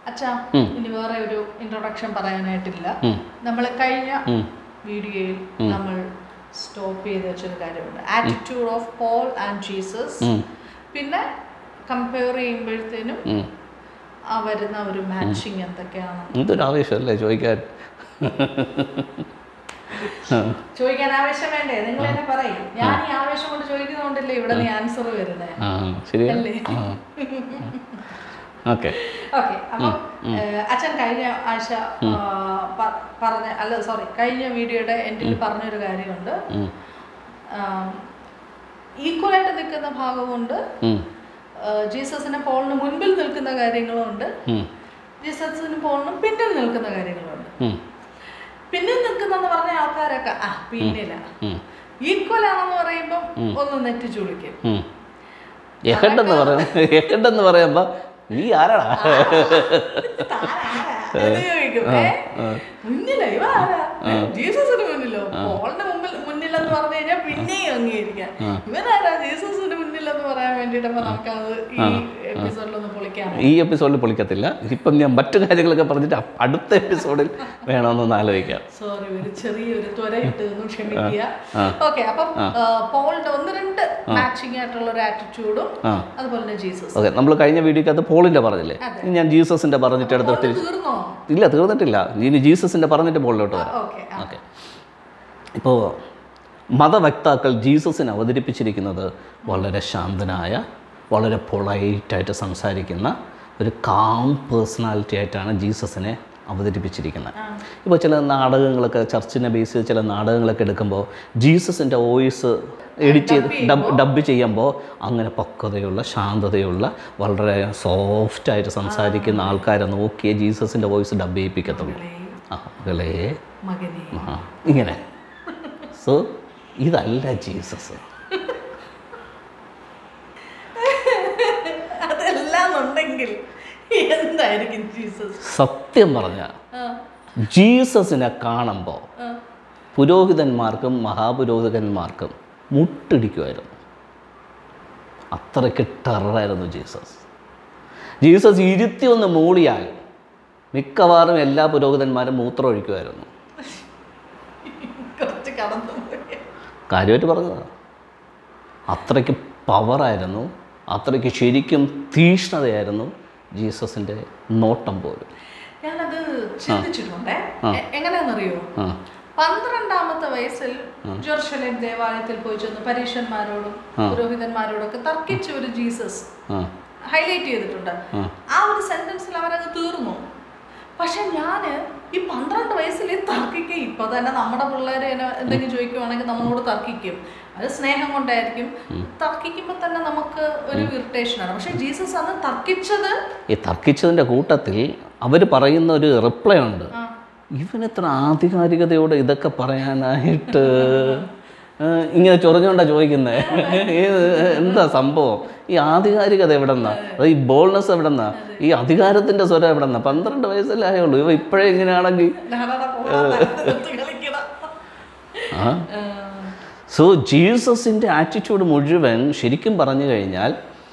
അച്ഛാ ഇനി വേറെ ഒരു ഇൻട്രൊഡക്ഷൻ പറയാനായിട്ടില്ല ഉം. നമ്മൾ കഴിഞ്ഞ ഉം. വീഡിയോയിൽ നമ്മൾ സ്റ്റോപ്പ് ചെയ്ത് വെച്ചൊരു കാര്യമുണ്ട് attitude of Paul and Jesus ഉം. പിന്നെ കമ്പയർ ചെയ്യുമ്പോഴത്തേനും ഉം. ആ വരുന്ന ഒരു മാച്ചിങ് എന്തൊക്കെയാണ് എന്തൊരു ആവേശമല്ലേ ചോദിക്കാൻ ചോദിക്കാൻ ആവേശം വേണ്ടേ നിങ്ങൾ തന്നെ പറയും ഞാൻ ഈ ആവേശം കൊണ്ട് ചോദിക്കുന്നതുകൊണ്ടല്ലേ ഇവിടെ നീ ആൻസർ വരുന്നത് ആ ശരിയാ അല്ലേ? ആ ഓക്കെ ഓക്കെ അപ്പം ഏഹ്, അച്ഛൻ കഴിഞ്ഞ ആഴ്ച ആ, പ- പറഞ്ഞ അല്ല സോറി കഴിഞ്ഞ വീഡിയോയുടെ എൻഡിൽ പറഞ്ഞൊരു കാര്യമുണ്ട് ഈക്വലായിട്ട് നിൽക്കുന്ന ഭാഗമുണ്ട് ഏഹ്, ജീസസിന് പോളിന് മുൻപിൽ നിൽക്കുന്ന കാര്യങ്ങളുമുണ്ട് ജീസസിന് പോളിനും പിന്നിൽ നിൽക്കുന്ന കാര്യങ്ങളുണ്ട് പിന്നിൽ നിൽക്കുന്നെന്ന് പറഞ്ഞ ആൾക്കാരൊക്കെ ആ പിന്നില ഈക്വൽ ആണെന്ന് പറയുമ്പോൾ ഒന്ന് നെറ്റിച്ചു വിളിക്കും എഹഡ് എന്ന് പറയാം എഹഡ് എന്ന് പറയുമ്പോ നീ ആരാടാ താനാരാ? എന്ന് ചോദിക്കും. ഏ? മുന്നിലോ ഇവ ആരാ ഏ, ജീസസിന് മുന്നിലോ പോളിന്റെ മുമ്പിൽ മുന്നിലെന്ന് പറഞ്ഞു കഴിഞ്ഞാൽ പിന്നെയും അംഗീകരിക്കാം ഇവനാരാ ജീസസിന് മുന്നിലെന്ന് പറയാൻ വേണ്ടിട്ട് അപ്പൊ നമുക്കത് ഈ എപ്പിസോഡിലൊന്ന് പൊളിക്കാം ഈ എപ്പിസോഡിൽ പൊളിക്കത്തില്ല ഇപ്പം ഞാൻ മറ്റു കാര്യങ്ങളൊക്കെ പറഞ്ഞിട്ട് അപ്പ- അടുത്ത എപ്പിസോഡിൽ വേണമെന്നൊന്ന് ആലോചിക്കാം സോറി ഒരു ചെറിയൊരു ത്വരയിട്ട് ഒന്ന് ക്ഷമിക്കുക ഓക്കെ അപ്പം പോളിന്റെ ഒന്ന് രണ്ട് മാച്ചിങ് ആയിട്ടുള്ള ഒരു ആറ്റിറ്റ്യൂഡും ആ അതുപോലെ തന്നെ ജീസസ് ഓക്കെ നമ്മൾ കഴിഞ്ഞ വീഡിയോക്കകത്ത് പോളിൻ്റെ പറഞ്ഞില്ലേ ഇനി ഞാൻ ജീസസിൻ്റെ പറഞ്ഞിട്ട് എടുത്ത് പോളിന് തീർന്നോ ഇല്ല തീർന്നിട്ടില്ല ഇനി ജീസസിൻ്റെ പറഞ്ഞിട്ട് പോളിലോട്ട് വരാം ഓക്കെ ഓക്കെ ഇപ്പോൾ മതവക്താക്കൾ ജീസസിനെ അവതരിപ്പിച്ചിരിക്കുന്നത് വളരെ ശാന്തനായ വളരെ പൊളൈറ്റായിട്ട് സംസാരിക്കുന്ന ഒരു കാം പേഴ്സണാലിറ്റി ആയിട്ടാണ് ജീസസിനെ അവതരിപ്പിച്ചിരിക്കുന്നത് ഇപ്പോൾ ചില നാടകങ്ങളൊക്കെ ചർച്ചിനെ ബേസ് ചെയ്ത് ചില നാടകങ്ങളൊക്കെ എടുക്കുമ്പോൾ ജീസസിൻ്റെ വോയിസ് എഡിറ്റ് ചെയ്ത് ഡബ് ഡബ് ചെയ്യുമ്പോൾ അങ്ങനെ പക്വതയുള്ള ശാന്തതയുള്ള വളരെ സോഫ്റ്റായിട്ട് സംസാരിക്കുന്ന ആൾക്കാരെ നോക്കിയേ ജീസസിൻ്റെ വോയിസ് ഡബ് ചെയ്യിപ്പിക്കത്തുള്ളൂ ആ മകളേ മകനെ ആ, ഇങ്ങനെ സോ ഇതല്ല ജീസസ് അതെല്ലാം ഉണ്ടെങ്കിൽ എന്തായിരിക്കും ജീസസ് സത്യം പറഞ്ഞ ആ, ജീസസിനെ കാണുമ്പോൾ ആ. പുരോഹിതന്മാർക്കും മഹാപുരോഹിതന്മാർക്കും മുട്ടിടിക്കുമായിരുന്നു അത്രയ്ക്ക് ടെററായിരുന്നു ജീസസ് ജീസസ് ഇരുത്തി ഒന്ന് മൂളിയാൽ മിക്കവാറും എല്ലാ പുരോഹിതന്മാരും മൂത്രം ഒഴിക്കുമായിരുന്നു കുറച്ച് കടന്നു പോയി കാര്യമായിട്ട് പറഞ്ഞതാണ് അത്രയ്ക്ക് പവറായിരുന്നു അത്രയ്ക്ക് ശരിക്കും തീഷ്ണതയായിരുന്നു ജീസസിൻ്റെ നോട്ടം പോലും ഞാനത് ചിന്തിച്ചിട്ടുണ്ടേ എ- എങ്ങനെയാണെന്നറിയോ ആ പന്ത്രണ്ടാമത്തെ വയസ്സിൽ ജെറുസലേം ദേവാലയത്തിൽ പോയി ചെന്ന് പരീക്ഷന്മാരോടും പുരോഹിതന്മാരോടൊക്കെ തർക്കിച്ച ഒരു ജീസസ് ആ ഹൈലൈറ്റ് ചെയ്തിട്ടുണ്ട് ആ ഒരു സെന്റൻസിൽ അവരങ്ങ് തീർന്നു പക്ഷെ ഞാൻ ഈ പന്ത്രണ്ട് വയസ്സിൽ ഈ തർക്കിക്കും ഇപ്പൊ തന്നെ നമ്മുടെ പിള്ളേരെ എന്നെ എന്തെങ്കിലും ചോദിക്കുവാണെങ്കിൽ നമ്മളോട് തർക്കിക്കും അത് സ്നേഹം കൊണ്ടായിരിക്കും തർക്കിക്കുമ്പോൾ തന്നെ നമുക്ക് ഒരു ഇറിറ്റേഷനാണ് പക്ഷെ ജീസസ് അന്ന് തർക്കിച്ചത് ഈ തർക്കിച്ചതിൻ്റെ കൂട്ടത്തിൽ അവർ പറയുന്ന ഒരു റിപ്ലൈ ഉണ്ട് ആ, ഇവനെത്ര ആധികാരികതയോടെ ഇതൊക്കെ പറയാനായിട്ട് ഏ, ഇങ്ങനെ ചൊറിഞ്ഞോണ്ടാ ചോദിക്കുന്നത് എന്താ സംഭവം ഈ ആധികാരികത എവിടെന്നാ അത് ഈ ബോൾനെസ് എവിടെന്നാ ഈ അധികാരത്തിന്റെ സ്വരം എവിടെന്നാ പന്ത്രണ്ട് വയസ്സല്ലേ ആയുള്ളൂ ഇവ ഇപ്പോഴേ ഇങ്ങനെയാണെങ്കിൽ ഡാഡാ പോകാതെ കളിക്കണം. ആ ആ, സോ ജീസസിൻ്റെ ആറ്റിറ്റ്യൂഡ് മുഴുവൻ ശരിക്കും പറഞ്ഞു കഴിഞ്ഞാൽ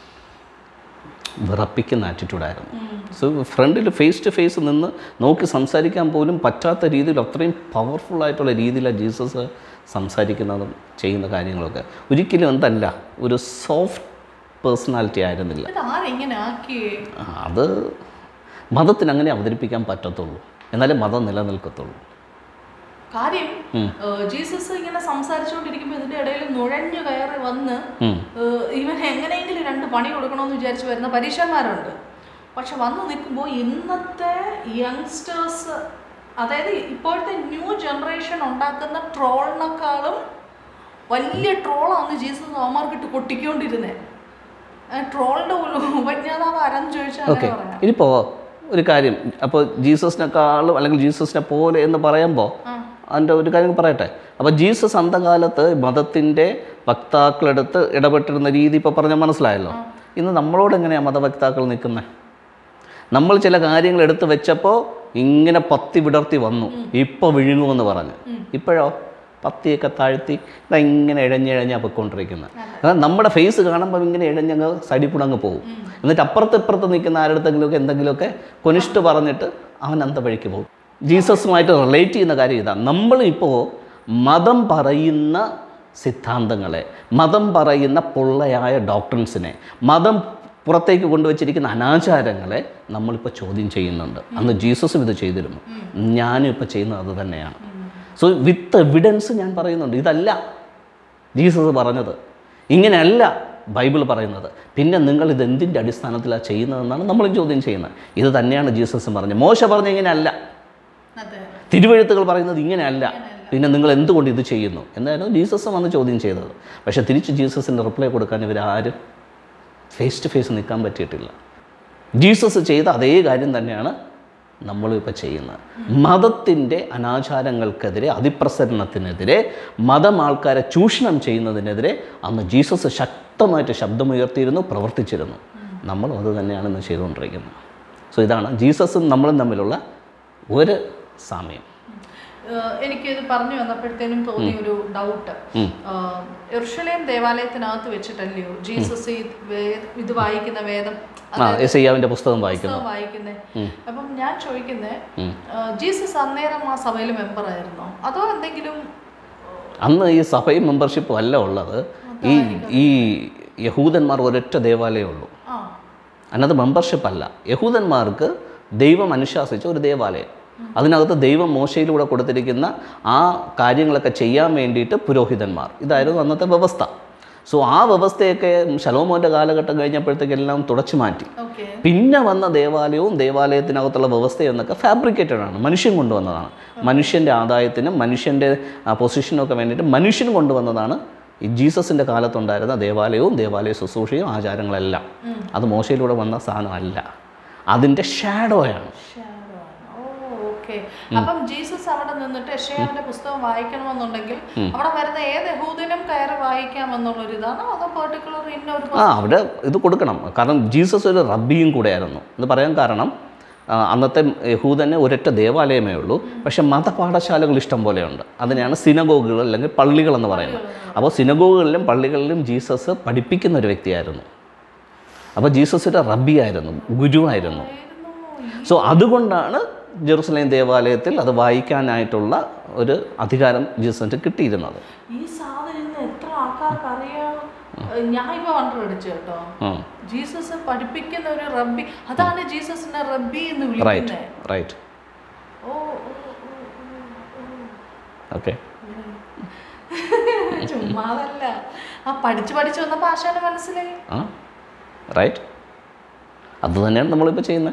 വിറപ്പിക്കുന്ന ആറ്റിറ്റ്യൂഡായിരുന്നു സോ ഫ്രണ്ടിൽ ഫേസ് ടു ഫേസ് നിന്ന് നോക്കി സംസാരിക്കാൻ പോലും പറ്റാത്ത രീതിയിൽ അത്രയും പവർഫുൾ ആയിട്ടുള്ള രീതിയിലാണ് ജീസസ് സംസാരിക്കുന്നതും ചെയ്യുന്ന കാര്യങ്ങളൊക്കെ ഒരിക്കലും എന്തല്ല ഒരു സോഫ്റ്റ് പേഴ്സണാലിറ്റി ആയിരുന്നില്ല ഇത് ആരെങ്ങനെ ആക്കിയേ ആ, അത് മതത്തിന് അങ്ങനെ അവതരിപ്പിക്കാൻ പറ്റത്തുള്ളൂ എന്നാലേ മതം നിലനിൽക്കത്തുള്ളൂ കാര്യം ഏഹ്, ജീസസ് ഇങ്ങനെ സംസാരിച്ചുകൊണ്ടിരിക്കുമ്പോൾ ഇതിന്റെ ഇടയിൽ നുഴഞ്ഞു കയറി വന്ന് ഉം. ഏഹ്, ഇവൻ എങ്ങനെയെങ്കിലും രണ്ട് പണി കൊടുക്കണമെന്ന് വിചാരിച്ച് വരുന്ന പരീക്ഷന്മാരുണ്ട് പക്ഷെ വന്ന് നിൽക്കുമ്പോൾ ഇന്നത്തെ യങ്സ്റ്റേഴ്സ് അതായത് ഇപ്പോഴത്തെ ന്യൂ ജനറേഷൻ ഉണ്ടാക്കുന്ന ട്രോളിനേക്കാളും വലിയ ട്രോളാണ് ജീസസ് അവന്മാർക്കിട്ട് കൊട്ടിക്കൊണ്ടിരുന്നത് ട്രോളിന്റെ ഉപജ്ഞാതാവ് ആരാന്ന് ചോദിച്ചാൽ ഓക്കെ അങ്ങനെ പറയാം ഇനിയിപ്പോൾ ഒരു കാര്യം അപ്പോൾ ജീസസിനെക്കാളും അല്ലെങ്കിൽ ജീസസിനെ പോലെ എന്ന് പറയുമ്പോൾ അതിൻ്റെ ഒരു കാര്യം പറയട്ടെ അപ്പോൾ ജീസസ് അന്തകാലത്ത് മതത്തിൻ്റെ വക്താക്കളെടുത്ത് ഇടപെട്ടിരുന്ന രീതി ഇപ്പോൾ പറഞ്ഞാൽ മനസ്സിലായല്ലോ ഇന്ന് നമ്മളോട് എങ്ങനെയാണ് മതവക്താക്കൾ നിൽക്കുന്നത് നമ്മൾ ചില കാര്യങ്ങൾ എടുത്ത് വെച്ചപ്പോൾ ഇങ്ങനെ പത്തി വിടർത്തി വന്നു ഇപ്പോൾ വിഴുങ്ങുമെന്ന് പറഞ്ഞ് ഇപ്പോഴോ പത്തിയൊക്കെ താഴ്ത്തി ഇതാ ഇങ്ങനെ ഇഴഞ്ഞിഴഞ്ഞാണ് പൊയ്ക്കൊണ്ടിരിക്കുന്നത് അതായത് നമ്മുടെ ഫേസ് കാണുമ്പോൾ ഇങ്ങനെ ഇഴഞ്ഞങ്ങ് സൈഡിൽ കൂടെ അങ്ങ് പോകും എന്നിട്ട് അപ്പുറത്ത് ഇപ്പുറത്ത് നിൽക്കുന്ന ആരുടെങ്കിലുമൊക്കെ എന്തെങ്കിലുമൊക്കെ കൊനിഷ്ട് പറഞ്ഞിട്ട് അവൻ അന്ത വഴിക്ക് പോകും ജീസസുമായിട്ട് റിലേറ്റ് ചെയ്യുന്ന കാര്യം ഇതാണ് നമ്മളിപ്പോൾ മതം പറയുന്ന സിദ്ധാന്തങ്ങളെ മതം പറയുന്ന പൊള്ളയായ ഡോക്ടറിൻസിനെ മതം പുറത്തേക്ക് കൊണ്ടുവച്ചിരിക്കുന്ന അനാചാരങ്ങളെ നമ്മളിപ്പോൾ ചോദ്യം ചെയ്യുന്നുണ്ട് അന്ന് ജീസസും ഇത് ചെയ്തിരുന്നു ഞാനും ഇപ്പോൾ ചെയ്യുന്നത് അത് തന്നെയാണ് സോ വിത്ത് എവിഡൻസ് ഞാൻ പറയുന്നുണ്ട് ഇതല്ല ജീസസ് പറഞ്ഞത് ഇങ്ങനെയല്ല ബൈബിൾ പറയുന്നത് പിന്നെ നിങ്ങൾ ഇത് എന്തിൻ്റെ അടിസ്ഥാനത്തിലാണ് ചെയ്യുന്നതെന്നാണ് നമ്മൾ ചോദ്യം ചെയ്യുന്നത് ഇത് തന്നെയാണ് ജീസസ് പറഞ്ഞത് മോശ പറഞ്ഞ ഇങ്ങനെയല്ല അതെ തിരുവഴുത്തുകൾ പറയുന്നത് ഇങ്ങനെയല്ല പിന്നെ നിങ്ങൾ എന്തുകൊണ്ട് ഇത് ചെയ്യുന്നു എന്നായിരുന്നു ജീസസ് വന്ന് ചോദ്യം ചെയ്തത് പക്ഷേ തിരിച്ച് ജീസസിൻ്റെ റിപ്ലൈ കൊടുക്കാൻ ഇവരാരും ഫേസ് ടു ഫേസ് നിൽക്കാൻ പറ്റിയിട്ടില്ല ജീസസ് ചെയ്ത അതേ കാര്യം തന്നെയാണ് നമ്മളിപ്പോൾ ചെയ്യുന്നത് മതത്തിൻ്റെ അനാചാരങ്ങൾക്കെതിരെ അതിപ്രസരണത്തിനെതിരെ മതം ആൾക്കാരെ ചൂഷണം ചെയ്യുന്നതിനെതിരെ അന്ന് ജീസസ് ശക്തമായിട്ട് ശബ്ദമുയർത്തിയിരുന്നു പ്രവർത്തിച്ചിരുന്നു നമ്മളും അത് തന്നെയാണ് ഇന്ന് ചെയ്തുകൊണ്ടിരിക്കുന്നത് സോ ഇതാണ് ജീസസും നമ്മളും തമ്മിലുള്ള ഒരു സാമ്യം ഏഹ് എനിക്കിത് പറഞ്ഞു വന്നപ്പോഴത്തേനും തോന്നിയ ഒരു ഡൗട്ട് എർഷലേം ദേവാലയത്തിനകത്ത് വെച്ചിട്ടല്ലയോ ജീസസ് ഈ വേ- ഇത് വായിക്കുന്ന വേദം ആ എസ് ഐയാവിൻ്റെ പുസ്തകം വായിക്കുന്നു പുസ്തകം വായിക്കുന്നേ അപ്പം ഞാൻ ചോദിക്കുന്നേ ജീസസ് അന്നേരം ആ സഭയിൽ മെമ്പർ ആയിരുന്നോ അതോ എന്തെങ്കിലും അന്ന് ഈ സഭയും മെമ്പർഷിപ്പും അല്ല ഉള്ളത് ഈ ഈ യഹൂദന്മാർ ഒരൊറ്റ ദേവാലയമേ ഉള്ളൂ ആ അതിനകത്ത് മെമ്പർഷിപ്പ് അല്ല യഹൂദന്മാർക്ക് ദൈവം അനുശാസിച്ച ഒരു ദേവാലയം അതിനകത്ത് ദൈവം മോശയിലൂടെ കൊടുത്തിരിക്കുന്ന ആ കാര്യങ്ങളൊക്കെ ചെയ്യാൻ വേണ്ടിയിട്ട് പുരോഹിതന്മാർ ഇതായിരുന്നു അന്നത്തെ വ്യവസ്ഥ സോ ആ വ്യവസ്ഥയൊക്കെ ശലോമോൻ്റെ കാലഘട്ടം കഴിഞ്ഞപ്പോഴത്തേക്കെല്ലാം തുടച്ചു മാറ്റി ഓക്കെ പിന്നെ വന്ന ദേവാലയവും ദേവാലയത്തിനകത്തുള്ള വ്യവസ്ഥയും എന്നൊക്കെ ഫാബ്രിക്കേറ്റഡ് ആണ് മനുഷ്യൻ കൊണ്ടുവന്നതാണ് മനുഷ്യൻ്റെ ആദായത്തിനും മനുഷ്യൻ്റെ പൊസിഷനും ഒക്കെ വേണ്ടിയിട്ട് മനുഷ്യൻ കൊണ്ടുവന്നതാണ് ഈ ജീസസിൻ്റെ കാലത്തുണ്ടായിരുന്ന ദേവാലയവും ദേവാലയ ശുശ്രൂഷയും ആചാരങ്ങളെല്ലാം അത് മോശയിലൂടെ വന്ന സാധനമല്ല അതിൻ്റെ ഷാഡോയാണ് ഓ ഓക്കെ അപ്പം ജീസസ് അവിടെ നിന്നിട്ട് യശയാവിന്റെ പുസ്തകം വായിക്കണമെന്നുണ്ടെങ്കിൽ അവിടെ വരുന്ന ഏത് യഹൂദനും കയറി വായിക്കാമെന്നുള്ളൊരു ഇതാണോ അതോ പെർട്ടിക്കുലർ ഇന്ന ഒരു ആ അവിടെ ഇത് കൊടുക്കണം കാരണം ജീസസ് ഒരു റബ്ബിയും കൂടെയായിരുന്നു എന്ന് പറയാൻ കാരണം ആ, അന്നത്തെ യഹൂദന് ഒരൊറ്റ ദേവാലയമേ ഉള്ളൂ പക്ഷേ മതപാഠശാലകൾ ഇഷ്ടം പോലെയുണ്ട് അതിനെയാണ് സിനഗോഗുകൾ അല്ലെങ്കിൽ പള്ളികൾ എന്ന് പറയുന്നത് അപ്പോൾ സിനഗോഗുകളിലും പള്ളികളിലും ജീസസ് പഠിപ്പിക്കുന്ന ഒരു വ്യക്തിയായിരുന്നു അപ്പോൾ ജീസസിൻ്റെ റബ്ബിയായിരുന്നു ഗുരുവായിരുന്നു സോ അതുകൊണ്ടാണ് ജെറുസലേം ദേവാലയത്തിൽ അത് വായിക്കാനായിട്ടുള്ള ഒരു അധികാരം ജീസസിന് കിട്ടിയിരുന്നത് ഈ സാധനം ഇന്ന് എത്ര ആൾക്കാർക്ക് അറിയാം ഏഹ് ഞാൻ ഇപ്പൊ വണ്ടർ അടിച്ചു കേട്ടോ ഉം. ജീസസ് പഠിപ്പിക്കുന്ന ഒരു റബ്ബി അതാണ് ജീസസിനെ റബ്ബി എന്ന് റൈറ്റ് വിളിക്കുന്നത് റൈറ്റ് ഓ ഓ, ഓ, ഓ, ഓക്കെ ഓ. ചുമ്മാതല്ല ആ പഠിച്ചു പഠിച്ചു വന്നപ്പോ ആശാന് മനസ്സിലായി ആ റൈറ്റ് അത് തന്നെയാണ് നമ്മളിപ്പോൾ ചെയ്യുന്നത്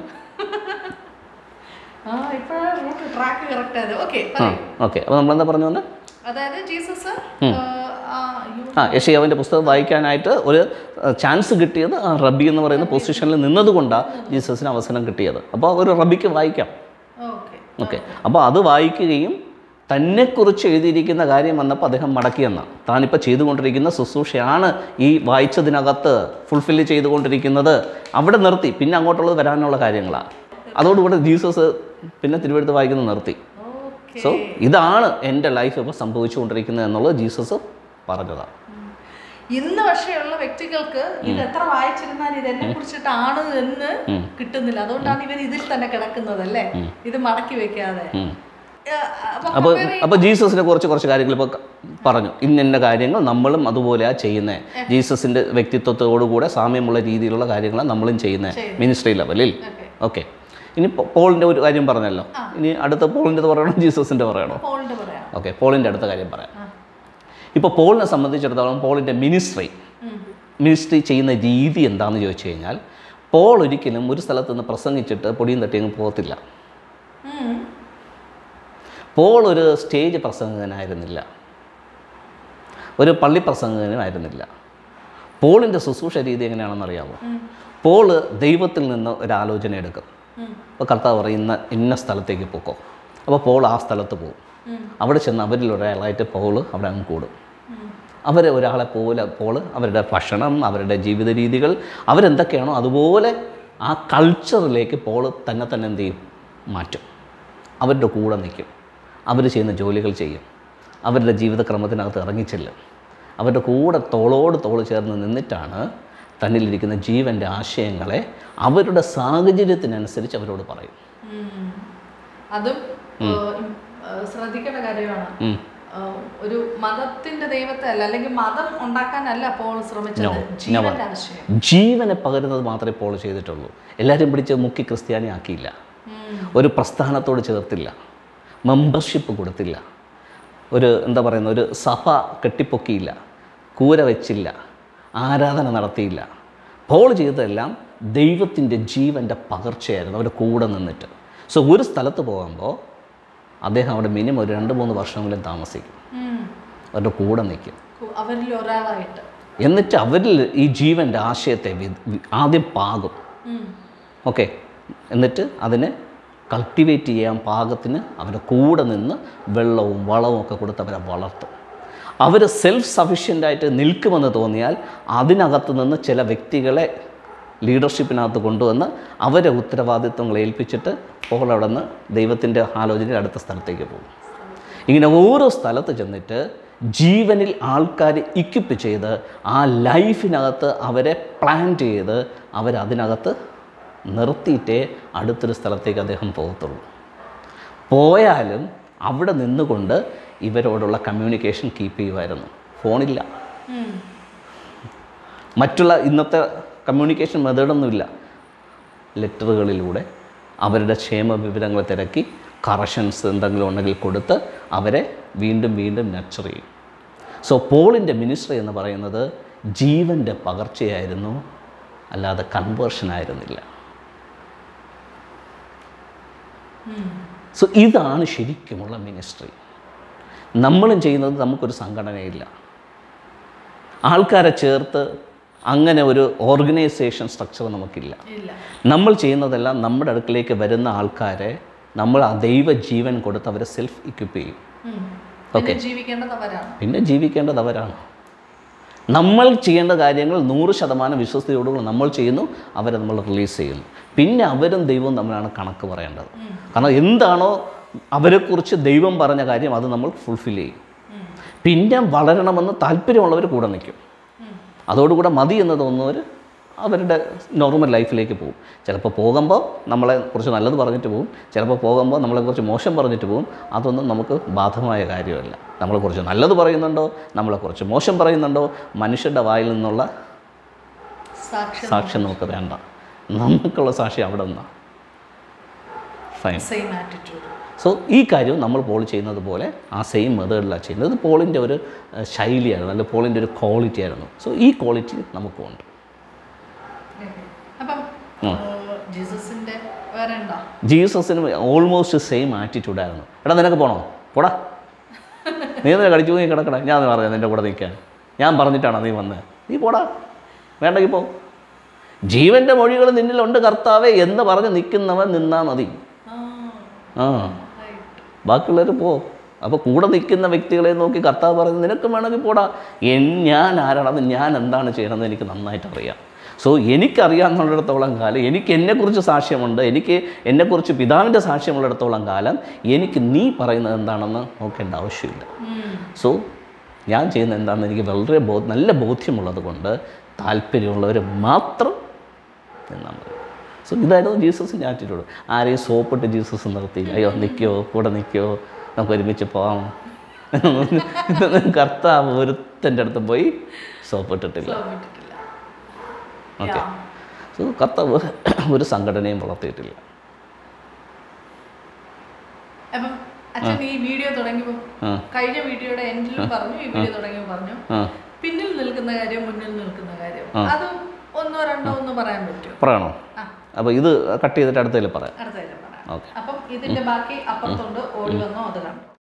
ആ ഇപ്പോഴാണ് റൂട്ട് ട്രാക്ക് കറക്റ്റ് ആയത് ഓക്കെ ആ ഓക്കെ അപ്പോൾ നമ്മളെന്താ പറഞ്ഞു വന്നത് അതായത് ജീസസ് ഏഹ്, ആ, അയ്യോ. ആ യഷിയാവിൻ്റെ പുസ്തകം വായിക്കാനായിട്ട് ഒരു ചാൻസ് കിട്ടിയത് ആ റബ്ബി എന്ന് പറയുന്ന പൊസിഷനിൽ നിന്നതുകൊണ്ടാണ് ജീസസിന് അവസരം കിട്ടിയത് അപ്പോൾ ഒരു റബ്ബിക്ക് വായിക്കാം ഓക്കെ ഓക്കെ അപ്പോൾ അത് വായിക്കുകയും തന്നെക്കുറിച്ച് എഴുതിയിരിക്കുന്ന കാര്യം വന്നപ്പോൾ അദ്ദേഹം മടക്കിയെന്നാണ് താനിപ്പോൾ ചെയ്തുകൊണ്ടിരിക്കുന്ന ശുശ്രൂഷയാണ് ഈ വായിച്ചതിനകത്ത് ഫുൾഫില്ല് ചെയ്തുകൊണ്ടിരിക്കുന്നത് അവിടെ നിർത്തി പിന്നെ അങ്ങോട്ടുള്ളത് വരാനുള്ള കാര്യങ്ങളാണ് അതോടുകൂടെ ജീസസ് പിന്നെ തിരുവഴുത്ത് വായിക്കുന്നത് നിർത്തി ഓക്കെ സോ ഇതാണ് എൻ്റെ ലൈഫ് ഇപ്പോൾ സംഭവിച്ചുകൊണ്ടിരിക്കുന്നത് എന്നുള്ളത് ജീസസ് പറഞ്ഞതാണ് ഇന്ന് പക്ഷെയുള്ള വ്യക്തികൾക്ക് ഇത് എത്ര വായിച്ചിരുന്നാൽ ഇത് എന്നെ കുറിച്ചിട്ടാണ് എന്ന് കിട്ടുന്നില്ല അതുകൊണ്ടാണ് ഇവർ ഇതിൽ തന്നെ കിടക്കുന്നത് അല്ലേ ഇത് മടക്കി വെക്കാതെ ഉം. ഏഹ്, അപ്പൊ അപ്പോൾ അപ്പോൾ ജീസസിനെ കുറിച്ച് കുറച്ച് കാര്യങ്ങൾ ഇപ്പോൾ പറഞ്ഞു ഇന്ന കാര്യങ്ങൾ നമ്മളും അതുപോലെയാണ് ചെയ്യുന്നത് ജീസസിൻ്റെ വ്യക്തിത്വത്തോടുകൂടെ സാമ്യമുള്ള രീതിയിലുള്ള കാര്യങ്ങളാണ് നമ്മളും ചെയ്യുന്നത് മിനിസ്ട്രി ലെവലിൽ ഓക്കെ ഓക്കെ ഇനി പോ- പോളിൻ്റെ ഒരു കാര്യം പറഞ്ഞല്ലോ ഇനി അടുത്ത പോളിൻ്റെ പറയണോ ജീസസിൻ്റെ പറയണോ പോളിന്റെ പറയാം ഓക്കെ പോളിൻ്റെ അടുത്ത കാര്യം പറയാം ആ. ഇപ്പോൾ പോളിനെ സംബന്ധിച്ചിടത്തോളം പോളിൻ്റെ മിനിസ്ട്രി ഉം. മിനിസ്ട്രി ചെയ്യുന്ന രീതി എന്താണെന്ന് ചോദിച്ചു കഴിഞ്ഞാൽ പോൾ ഒരിക്കലും ഒരു സ്ഥലത്ത് നിന്ന് പ്രസംഗിച്ചിട്ട് പൊടിയും തട്ടിയും പോകത്തില്ല ഉം. പോൾ ഒരു സ്റ്റേജ് പ്രസംഗകനായിരുന്നില്ല ഒരു പള്ളി പ്രസംഗകനും ആയിരുന്നില്ല പോളിൻ്റെ ശുശ്രൂഷ രീതി എങ്ങനെയാണെന്ന് അറിയാമോ പോള് ദൈവത്തിൽ നിന്ന് ഒരു ആലോചന എടുക്കും ഉം. അപ്പോൾ കർത്താവ് പറയും ഇന്ന ഇന്ന സ്ഥലത്തേക്ക് പോക്കോ അപ്പോൾ പോൾ ആ സ്ഥലത്ത് പോകും ഉം. അവിടെ ചെന്ന് അവരിൽ ഒരാളായിട്ട് പോള് അവിടെ അങ്ങ് കൂടും ഉം. അവരെ ഒരാളെ പോലെ പോള് അവരുടെ ഭക്ഷണം അവരുടെ ജീവിത രീതികൾ അവരെന്തൊക്കെയാണോ അതുപോലെ ആ കൾച്ചറിലേക്ക് പോള് തന്നെ തന്നെ എന്ത് ചെയ്യും മാറ്റും അവരുടെ കൂടെ നിൽക്കും അവർ ചെയ്യുന്ന ജോലികൾ ചെയ്യും അവരുടെ ജീവിതക്രമത്തിനകത്ത് ഇറങ്ങിച്ചെല്ലും അവരുടെ കൂടെ തോളോട് തോൾ ചേർന്ന് നിന്നിട്ടാണ് തന്നിലിരിക്കുന്ന ജീവൻ്റെ ആശയങ്ങളെ അവരുടെ സാഹചര്യത്തിനനുസരിച്ച് അവരോട് പറയും ഉം. അതും ഏഹ്, ഏഹ്, ശ്രദ്ധിക്കേണ്ട കാര്യമാണ് ഉം. ഏഹ്, ഒരു മതത്തിന്റെ ദൈവത്തെ അല്ല അല്ലെങ്കിൽ മതം ഉണ്ടാക്കാനല്ല പോൾ ശ്രമിച്ചത് ജീവന്റെ ആശയം ജീവനെ പകരുന്നത് മാത്രമേ പോൾ ചെയ്തിട്ടുള്ളൂ എല്ലാവരും പിടിച്ച് മുക്കി ക്രിസ്ത്യാനി ആക്കിയില്ല ഉം. ഒരു പ്രസ്ഥാനത്തോട് ചേർത്തില്ല മെമ്പർഷിപ്പ് കൊടുത്തില്ല ഒരു എന്താ പറയുന്ന ഒരു സഭ കെട്ടിപ്പൊക്കിയില്ല കൂര വെച്ചില്ല ആരാധന നടത്തിയില്ല പോൾ ചെയ്തതെല്ലാം ദൈവത്തിൻ്റെ ജീവൻ്റെ പകർച്ചയായിരുന്നു അവരുടെ കൂടെ നിന്നിട്ട് സോ ഒരു സ്ഥലത്ത് പോകുമ്പോൾ അദ്ദേഹം അവിടെ മിനിമം ഒരു രണ്ട് മൂന്ന് വർഷമെങ്കിലും താമസിക്കും ഉം. അവരുടെ കൂടെ നിൽക്കും കു- അവരിൽ ഒരാളായിട്ട് എന്നിട്ട് അവരിൽ ഈ ജീവൻ്റെ ആശയത്തെ വി- വി- ആദ്യം പാകും ഉം. ഓക്കെ എന്നിട്ട് അതിനെ കൾട്ടിവേറ്റ് ചെയ്യാൻ പാകത്തിന് അവരുടെ കൂടെ നിന്ന് വെള്ളവും വളവും ഒക്കെ കൊടുത്ത് അവരെ വളർത്തും അവർ സെൽഫ് സഫീഷ്യൻ്റായിട്ട് നിൽക്കുമെന്ന് തോന്നിയാൽ അതിനകത്ത് നിന്ന് ചില വ്യക്തികളെ ലീഡർഷിപ്പിനകത്ത് കൊണ്ടുവന്ന് അവരെ ഉത്തരവാദിത്വങ്ങൾ ഏൽപ്പിച്ചിട്ട് പോൾ അവിടെ നിന്ന് ദൈവത്തിൻ്റെ ആലോചനയിൽ അടുത്ത സ്ഥലത്തേക്ക് പോകും ഇങ്ങനെ ഓരോ സ്ഥലത്ത് ചെന്നിട്ട് ജീവനിൽ ആൾക്കാരെ ഇക്വിപ്പ് ചെയ്ത് ആ ലൈഫിനകത്ത് അവരെ പ്ലാൻ ചെയ്ത് അവരതിനകത്ത് നിർത്തിയിട്ടേ അടുത്തൊരു സ്ഥലത്തേക്ക് അദ്ദേഹം പോകത്തുള്ളൂ പോയാലും അവിടെ നിന്നുകൊണ്ട് ഇവരോടുള്ള കമ്മ്യൂണിക്കേഷൻ കീപ്പ് ചെയ്യുമായിരുന്നു ഫോണില്ല ഉം. മറ്റുള്ള ഇന്നത്തെ കമ്മ്യൂണിക്കേഷൻ മെത്തേഡൊന്നുമില്ല ലെറ്ററുകളിലൂടെ അവരുടെ ക്ഷേമ വിവരങ്ങൾ തിരക്കി കറക്ഷൻസ് എന്തെങ്കിലും ഉണ്ടെങ്കിൽ കൊടുത്ത് അവരെ വീണ്ടും വീണ്ടും നർച്ചർ ചെയ്യും സോ പോളിൻ്റെ മിനിസ്ട്രി എന്ന് പറയുന്നത് ജീവൻ്റെ പകർച്ചയായിരുന്നു അല്ലാതെ കൺവേർഷൻ ആയിരുന്നില്ല ഉം. സോ ഇതാണ് ശരിക്കുമുള്ള മിനിസ്ട്രി നമ്മളും ചെയ്യുന്നത് നമുക്കൊരു സംഘടനയില്ല ആൾക്കാരെ ചേർത്ത് അങ്ങനെ ഒരു ഓർഗനൈസേഷൻ സ്ട്രക്ചർ നമുക്കില്ല ഇല്ല നമ്മൾ ചെയ്യുന്നതെല്ലാം നമ്മുടെ അടുക്കിലേക്ക് വരുന്ന ആൾക്കാരെ നമ്മൾ ആ ദൈവ ജീവൻ കൊടുത്ത് അവരെ സെൽഫ് ഇക്വിപ്പ് ചെയ്യും ഉം. പിന്നെ ജീവിക്കേണ്ടത് അവരാണ് പിന്നെ ജീവിക്കേണ്ടത് അവരാണ് നമ്മൾ ചെയ്യേണ്ട കാര്യങ്ങൾ നൂറ് ശതമാനം വിശ്വസ്തയോടുകൂടി നമ്മൾ ചെയ്യുന്നു അവരെ നമ്മൾ റിലീസ് ചെയ്യുന്നു പിന്നെ അവരും ദൈവവും തമ്മിലാണ് കണക്ക് പറയേണ്ടത് കാരണം എന്താണോ അവരെക്കുറിച്ച് ദൈവം പറഞ്ഞ കാര്യം അത് നമ്മൾ ഫുൾഫിൽ ചെയ്യും ഉം. പിന്നെ വളരണമെന്ന് താല്പര്യമുള്ളവർ കൂടെ നിൽക്കും ഉം. അതോടുകൂടെ മതി എന്ന് തോന്നുന്നവർ അവരുടെ നോർമൽ ലൈഫിലേക്ക് പോകും ചിലപ്പോൾ പോകുമ്പോൾ നമ്മളെ കുറിച്ച് നല്ലത് പറഞ്ഞിട്ട് പോകും ചിലപ്പോൾ പോകുമ്പോൾ നമ്മളെക്കുറിച്ച് മോശം പറഞ്ഞിട്ട് പോകും അതൊന്നും നമുക്ക് ബാധകമായ കാര്യമല്ല നമ്മളെക്കുറിച്ച് നല്ലത് പറയുന്നുണ്ടോ നമ്മളെക്കുറിച്ച് മോശം പറയുന്നുണ്ടോ മനുഷ്യരുടെ വായിൽ നിന്നുള്ള സാക്ഷ്യം സാക്ഷ്യം നമുക്ക് വേണ്ട നമുക്കുള്ള സാക്ഷി അവിടെ നിന്നാണ് ഫൈൻ സെയിം ആറ്റിറ്റ്യൂഡ് സോ ഈ കാര്യവും നമ്മൾ പോൾ ചെയ്യുന്നത് പോലെ ആ സെയിം മെത്തേഡിലാണ് ചെയ്യുന്നത് ഇത് പോളിൻ്റെ ഒരു ഏഹ്, ശൈലിയായിരുന്നു അല്ലെങ്കിൽ പോളിൻ്റെ ഒരു ക്വാളിറ്റി ആയിരുന്നു സോ ഈ ക്വാളിറ്റി നമുക്കുണ്ട് അപ്പം ഏഹ്, ജീസസിന്റെ വേറെ ഉണ്ടോ ജീസസിന് ഓൾമോസ്റ്റ് സെയിം ആറ്റിറ്റ്യൂഡായിരുന്നു എടാ നിനക്ക് പോണോ പോടാ നീ എന്തിനാ കടിച്ചു പോയി കിടക്കട ഞാൻ പറഞ്ഞു നിൻ്റെ കൂടെ നിൽക്കാൻ ഞാൻ പറഞ്ഞിട്ടാണോ നീ വന്നത് നീ പോടാ വേണ്ടെങ്കിൽ പോ ജീവൻ്റെ മൊഴികൾ നിന്നിലുണ്ട് കർത്താവേ എന്ന് പറഞ്ഞ് നിൽക്കുന്നവൻ നിന്നാൽ മതി ആ ആ right. ബാക്കിയുള്ളവർ പോ അപ്പോൾ കൂടെ നിൽക്കുന്ന വ്യക്തികളെ നോക്കി കർത്താവ് പറയുന്നത് നിനക്ക് വേണമെങ്കിൽ പോടാ എൻ ഞാൻ ആരാണെന്ന് ഞാൻ എന്താണ് ചെയ്യണമെന്ന് എനിക്ക് നന്നായിട്ട് അറിയാം സോ എനിക്കറിയാമെന്നുള്ളിടത്തോളം കാലം എനിക്ക് എന്നെക്കുറിച്ച് സാക്ഷ്യമുണ്ട് എനിക്ക് എന്നെക്കുറിച്ച് പിതാവിൻ്റെ സാക്ഷ്യമുള്ളിടത്തോളം കാലം എനിക്ക് നീ പറയുന്നത് എന്താണെന്ന് നോക്കേണ്ട ആവശ്യമില്ല ഉം. സോ ഞാൻ ചെയ്യുന്നത് എന്താണെന്ന് എനിക്ക് വളരെ ബോ നല്ല ബോധ്യമുള്ളത് കൊണ്ട് താല്പര്യമുള്ളവർ മാത്രം നിന്നാൽ മതി സോ ഇതായിരുന്നു ജീസസിൻ്റെ ആറ്റിറ്റ്യൂഡ് ആരെയും സോപ്പിട്ട് ജീസസ് നിർത്തിയില്ല അയ്യോ നിൽക്കോ കൂടെ നിൽക്കോ നമുക്ക് ഒരുമിച്ച് പോകാം ഇതൊന്നും കർത്താവ് ഒരുത്തൻ്റെ അടുത്ത് പോയി സോപ്പിട്ടിട്ടില്ല വിട്ടിട്ടില്ല ഓക്കെ Yeah. സോ കർത്താവ് ഒരു സംഘടനയും വളർത്തിയിട്ടില്ല അപ്പം അച്ഛൻ ഈ വീഡിയോ തുടങ്ങിയപ്പോ ആ കഴിഞ്ഞ വീഡിയോയുടെ എൻഡിലും പറഞ്ഞു ഈ വീഡിയോ തുടങ്ങിയപ്പോൾ പറഞ്ഞു ആ പിന്നിൽ നിൽക്കുന്ന കാര്യം മുന്നിൽ നിൽക്കുന്ന കാര്യം അത് ഒന്നോ രണ്ടോ ഒന്ന് പറയാൻ പറ്റുമോ പറയണോ ആ അപ്പോൾ ഇത് കട്ട് ചെയ്തിട്ട് അടുത്തതിൽ പറയാം അടുത്ത കാര്യം പറയാം ഓക്കെ അപ്പം ഇതിന്റെ ബാക്കി അപ്പുറത്തുണ്ട് ഓടി വന്നോ അത് കണ്ടോ